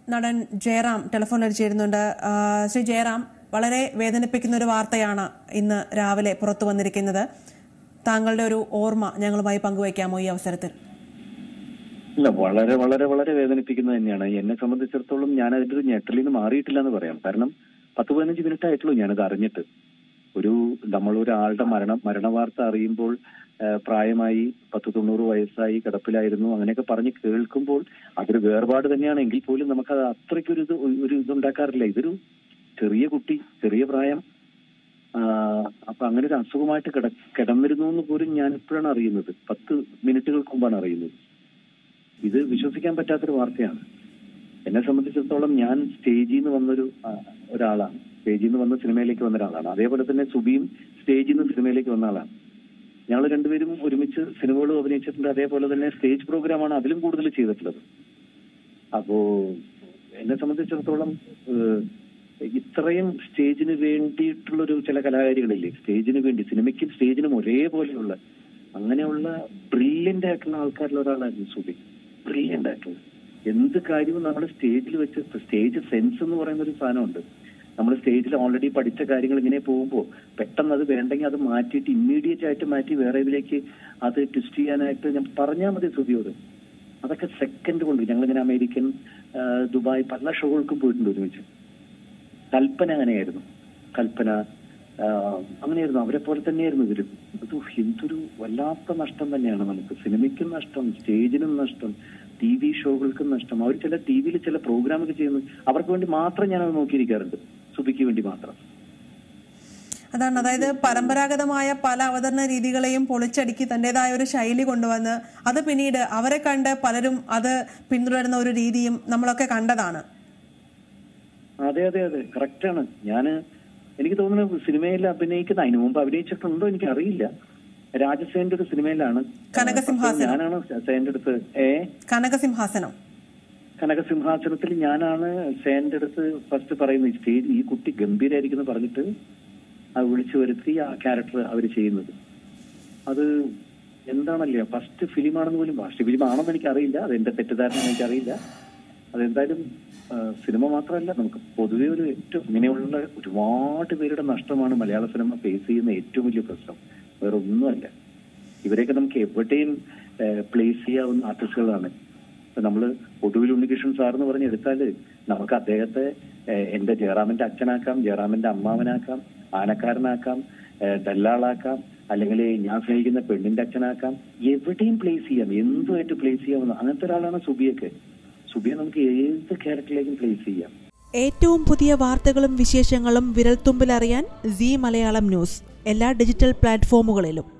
നടൻ ജയറാം ടെലിഫോണിൽ ചേരുന്നുണ്ട് ആ, ശ്രീ ജയറാം വളരെ വേദനിപ്പിക്കുന്ന ഒരു വാർത്തയാണ് ഇന്ന് രാവിലെ പുറത്തു വന്നിരിക്കുന്നത് താങ്കളുടെ ഒരു ഓർമ്മ ഞങ്ങളുമായി പങ്കുവയ്ക്കാമോ ഈ അവസരത്തിൽ ഇല്ല വളരെ വളരെ വളരെ വേദനിപ്പിക്കുന്നത് തന്നെയാണ് എന്നെ സംബന്ധിച്ചിടത്തോളം ഞാൻ അതിന്റെ ഒരു ഞെട്ടലിൽ നിന്ന് മാറിയിട്ടില്ല എന്ന് പറയാം കാരണം പത്ത് പതിനഞ്ച് മിനിറ്റ് ആയിട്ടുള്ളൂ ഞാനത് അറിഞ്ഞിട്ട് ഒരു നമ്മൾ ഒരാളുടെ മരണം മരണവാർത്ത അറിയുമ്പോൾ ആ, പ്രായമായി പത്ത് തൊണ്ണൂറ് വയസ്സായി കിടപ്പിലായിരുന്നു അങ്ങനെയൊക്കെ പറഞ്ഞ് കേൾക്കുമ്പോൾ അതൊരു വേർപാട് തന്നെയാണ് എങ്കിൽ പോലും നമുക്കത് അത്രയ്ക്കൊരു ഇത് ഒരു ഇതുണ്ടാക്കാറില്ല ഇതൊരു ചെറിയ കുട്ടി ചെറിയ പ്രായം ആ, അപ്പൊ അങ്ങനെ ഒരു അസുഖമായിട്ട് കിട കിടന്നിരുന്നു എന്ന് പോലും ഞാൻ ഇപ്പോഴാണ് അറിയുന്നത് പത്ത് മിനിറ്റുകൾക്ക് മുമ്പാണ് അറിയുന്നത് ഇത് വിശ്വസിക്കാൻ പറ്റാത്തൊരു വാർത്തയാണ് എന്നെ സംബന്ധിച്ചിടത്തോളം ഞാൻ സ്റ്റേജിൽ നിന്ന് വന്നൊരു ആ, ഒരാളാണ് സ്റ്റേജിൽ നിന്ന് വന്ന സിനിമയിലേക്ക് വന്ന ഒരാളാണ് അതേപോലെ തന്നെ സുബിയും സ്റ്റേജിൽ നിന്ന് സിനിമയിലേക്ക് വന്ന ആളാണ് ഞങ്ങൾ രണ്ടുപേരും ഒരുമിച്ച് സിനിമകളും അഭിനയിച്ചിട്ടുണ്ട് അതേപോലെ തന്നെ സ്റ്റേജ് പ്രോഗ്രാമാണ് അതിലും കൂടുതൽ ചെയ്തിട്ടുള്ളത് അപ്പോ എന്നെ സംബന്ധിച്ചിടത്തോളം ഏഹ്, ഇത്രയും സ്റ്റേജിന് വേണ്ടിയിട്ടുള്ളൊരു ചില കലാകാരികളില്ലേ സ്റ്റേജിന് വേണ്ടി സിനിമയ്ക്കും സ്റ്റേജിനും ഒരേപോലെയുള്ള അങ്ങനെയുള്ള ബ്രില്യന്റ് ആയിട്ടുള്ള ആൾക്കാരിൽ ഒരാളായിരുന്നു സുബി ബ്രില്യന്റ് ആയിട്ടുള്ള എന്ത് കാര്യവും നമ്മൾ സ്റ്റേജിൽ വെച്ച് സ്റ്റേജ് സെൻസ് എന്ന് പറയുന്ന ഒരു സാധനമുണ്ട് നമ്മൾ സ്റ്റേജിൽ ഓൾറെഡി പഠിച്ച കാര്യങ്ങൾ ഇങ്ങനെ പോകുമ്പോൾ പെട്ടെന്ന് അത് വേണ്ടെങ്കിൽ അത് മാറ്റിയിട്ട് ഇമ്മീഡിയറ്റ് ആയിട്ട് മാറ്റി വേറെ ഇതിലേക്ക് അത് ട്വിസ്റ്റ് ചെയ്യാനായിട്ട് ഞാൻ പറഞ്ഞാൽ മതി സുബിയോട് അതൊക്കെ സെക്കൻഡ് കൊണ്ട് ഞങ്ങളിങ്ങനെ അമേരിക്കൻ ആ, ദുബായ് പല ഷോകൾക്കും പോയിട്ടുണ്ട് ഒരുമിച്ച് കൽപ്പന അങ്ങനെയായിരുന്നു കൽപ്പന ആ, അങ്ങനെയായിരുന്നു അവരെ പോലെ തന്നെയായിരുന്നു ഇവരും അത് എന്തൊരു വല്ലാത്ത നഷ്ടം തന്നെയാണ് നമുക്ക് സിനിമയ്ക്കും നഷ്ടം സ്റ്റേജിനും നഷ്ടം ടി വി ഷോകൾക്കും നഷ്ടം അവർ ചില ടി വിയിൽ ചില പ്രോഗ്രാമൊക്കെ ചെയ്യുന്നു അവർക്ക് വേണ്ടി മാത്രം ഞാനത് നോക്കിയിരിക്കാറുണ്ട് സുബിക്ക് വേണ്ടി മാത്രം അതാണ് അതായത് പരമ്പരാഗതമായ പല അവതരണ രീതികളെയും പൊളിച്ചടുക്കി തന്റേതായ ഒരു ശൈലി കൊണ്ടുവന്ന് അത് പിന്നീട് അവരെ കണ്ട് പലരും അത് പിന്തുടരുന്ന ഒരു രീതിയും നമ്മളൊക്കെ കണ്ടതാണ് അതെ അതെ അതെ കറക്റ്റാണ് ഞാന് എനിക്ക് തോന്നുന്നു സിനിമയിൽ അഭിനയിക്കുന്ന അതിനു മുമ്പ് അഭിനയിച്ചിട്ടുണ്ടോ എനിക്ക് അറിയില്ല രാജസേന്റെ ഒരു സിനിമയിലാണ് കനകസിംഹാസനം. ഞാനാണ് സേന്റെ അടുത്ത് ഏ കനകസിംഹാസനം കനകസിംഹാസനത്തിൽ ഞാനാണ് സേന്റെ അടുത്ത് ഫസ്റ്റ് പറയുന്നത് ഈ സ്റ്റേജ് ഈ കുട്ടി ഗംഭീരായിരിക്കുന്നു പറഞ്ഞിട്ട് അത് വിളിച്ചു വരുത്തി ആ ക്യാരക്ടർ അവർ ചെയ്യുന്നത് അത് എന്താണല്ലേ ഫസ്റ്റ് ഫിലിമാണെന്ന് പോലും ഫസ്റ്റ് ഫിലിം ആണെന്ന് എനിക്ക് അറിയില്ല അത് എന്റെ തെറ്റിദ്ധാരണ എനിക്കറിയില്ല അതെന്തായാലും ആ, സിനിമ മാത്രമല്ല നമുക്ക് പൊതുവെ ഒരു ഏറ്റവും ഇങ്ങനെയുള്ള ഒരുപാട് പേരുടെ നഷ്ടമാണ് മലയാള സിനിമ ഫേസ് ചെയ്യുന്ന ഏറ്റവും വലിയ പ്രശ്നം വേറെ ഒന്നുമല്ല ഇവരെയൊക്കെ നമുക്ക് എവിടെയും പ്ലേസ് ചെയ്യാവുന്ന ആർട്ടിസ്റ്റുകളാണ് ഇപ്പൊ നമ്മള് ഒടുവിൽ ഉണ്ണികൃഷ്ണൻ സാർ എന്ന് പറഞ്ഞ് എടുത്താല് നമുക്ക് അദ്ദേഹത്തെ ഏഹ്, എന്റെ ജയറാമിന്റെ അച്ഛനാക്കാം ജയറാമിന്റെ അമ്മാവനാക്കാം ആനക്കാരനാക്കാം ഏഹ്, ദല്ലാളാക്കാം അല്ലെങ്കിൽ ഞാൻ സ്നേഹിക്കുന്ന പെണ്ണിന്റെ അച്ഛനാക്കാം എവിടെയും പ്ലേസ് ചെയ്യാം എന്തുമായിട്ട് പ്ലേസ് ചെയ്യാവുന്ന അങ്ങനത്തെ ഒരാളാണ് സുബിയൊക്കെ സുബിയെ നമുക്ക് ഏത് ക്യാരക്ടറിലേക്കും പ്ലേസ് ചെയ്യാം ഏറ്റവും പുതിയ വാർത്തകളും വിശേഷങ്ങളും വിരൽത്തുമ്പിലറിയാൻ സി മലയാളം ന്യൂസ് എല്ലാ ഡിജിറ്റൽ പ്ലാറ്റ്ഫോമുകളിലും